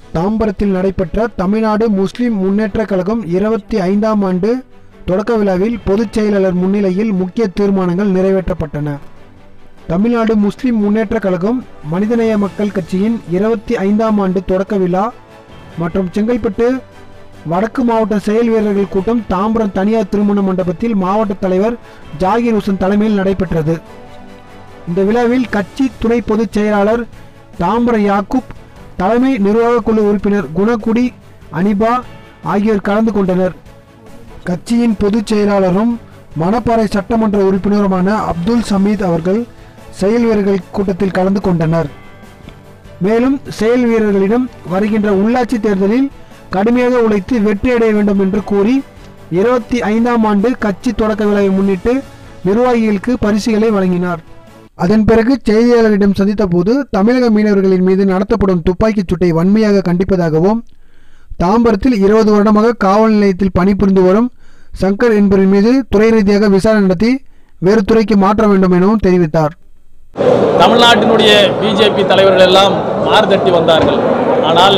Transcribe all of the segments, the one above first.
தாம்பரத்தில் நடைபெற்ற தமிழ்நாடு முஸ்லிம் முன்னேற்றக் கழகம் இருபத்தி ஐந்தாம் ஆண்டு தொடக்க விழாவில் பொதுச் செயலாளர் முன்னிலையில் முக்கிய தீர்மானங்கள் நிறைவேற்றப்பட்டன தமிழ்நாடு முஸ்லிம் முன்னேற்றக் கழகம் மனிதநேய மக்கள் கட்சியின் இருபத்தி ஐந்தாம் ஆண்டு தொடக்க விழா மற்றும் செங்கல்பட்டு வடக்கு மாவட்ட செயல் வீரர்கள் கூட்டம் தாம்பரம் தனியார் திருமண மண்டபத்தில் மாவட்ட தலைவர் ஜாகிர் ஹுசன் தலைமையில் நடைபெற்றது இந்த விழாவில் கட்சி துணை பொதுச் செயலாளர் தாம்பரம் யாக்கூப் தலைமை நிர்வாகக் குழு உறுப்பினர் குணகுடி அனிபா ஆகியோர் கலந்து கொண்டனர் கட்சியின் பொதுச் செயலாளரும் மணப்பாறை சட்டமன்ற உறுப்பினருமான அப்துல் சமீத் அவர்கள் செயல் வீரர்கள் கூட்டத்தில் கலந்து கொண்டனர் மேலும் செயல் வீரர்களிடம் வருகின்ற உள்ளாட்சி தேர்தலில் கடுமையாக உழைத்து வெற்றியடைய வேண்டும் என்று கூறி இருபத்தி ஐந்தாம் ஆண்டு கட்சி தொடக்க விழாவை முன்னிட்டு நிர்வாகிகளுக்கு பரிசுகளை வழங்கினார் அதன் பிறகு செய்தியாளர்களிடம் சந்தித்த போது தமிழக மீனவர்களின் மீது நடத்தப்படும் துப்பாக்கிச் சூட்டை வன்மையாக கண்டிப்பதாகவும் தாம்பரத்தில் இருபது வருடமாக காவல் நிலையத்தில் பணிபுரிந்து வரும் சங்கர் என்பவரின் மீது துறை ரீதியாக விசாரணை நடத்தி வேறு துறைக்கு மாற்ற வேண்டும் எனவும் தெரிவித்தார் தமிழ்நாட்டினுடைய பிஜேபி தலைவர்கள் எல்லாம் மாறுதட்டி வந்தார்கள் ஆனால்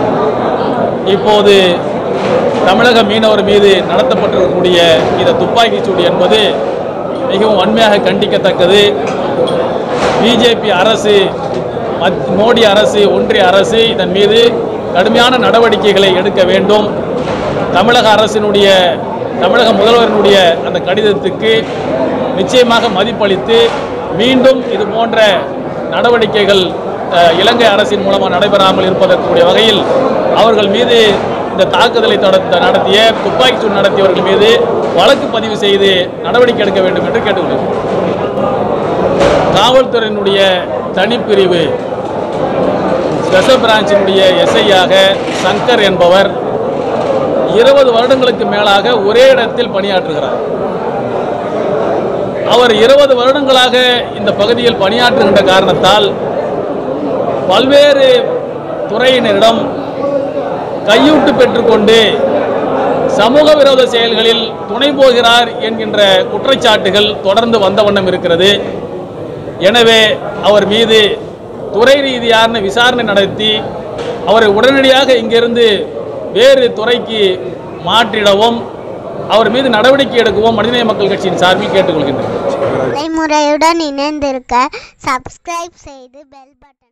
இப்போது தமிழக மீனவர் மீது நடத்தப்பட்டிருக்கக்கூடிய இந்த துப்பாக்கிச் சூடு என்பது மிகவும் வன்மையாக கண்டிக்கத்தக்கது பிஜேபி அரசு மத் மோடி அரசு ஒன்றிய அரசு இதன் மீது கடுமையான நடவடிக்கைகளை எடுக்க வேண்டும் தமிழக அரசினுடைய தமிழக முதல்வரினுடைய அந்த கடிதத்துக்கு நிச்சயமாக மதிப்பளித்து மீண்டும் இது போன்ற நடவடிக்கைகள் அஹ், இலங்கை அரசின் மூலமாக நடைபெறாமல் இருப்பதற்குரிய வகையில் அவர்கள் மீது இந்த தாக்குதலை நடத்த நடத்திய துப்பாக்கிச்சூடு நடத்தியவர்கள் மீது வழக்கு பதிவு செய்து நடவடிக்கை எடுக்க வேண்டும் என்று கேட்டுக்கொள்கிறேன் காவல்துறையினுடைய தனிப்பிரிவு ஸ்பெஷல் பிரான்ச்சினுடைய எஸ்ஐயாக சங்கர் என்பவர் இருபது வருடங்களுக்கு மேலாக ஒரே இடத்தில் பணியாற்றுகிறார் அவர் இருபது வருடங்களாக இந்த பகுதியில் பணியாற்றுகின்ற காரணத்தால் பல்வேறு துறையினரிடம் கையூட்டு பெற்றுக்கொண்டு சமூக விரோத செயல்களில் துணை போகிறார் என்கின்ற குற்றச்சாட்டுகள் தொடர்ந்து வந்த வண்ணம் இருக்கிறது எனவே அவர் மீது துறை ரீதியான விசாரணை நடத்தி அவரை உடனடியாக இங்கிருந்து வேறு துறைக்கு மாற்றிடவும் அவர் மீது நடவடிக்கை எடுக்கவும் மனிதநேய மக்கள் கட்சியின் சார்பில் கேட்டுக்கொள்கின்றனர் தலைமுறையுடன் இணைந்திருக்க சப்ஸ்கிரைப் செய்து பெல் பட்டன்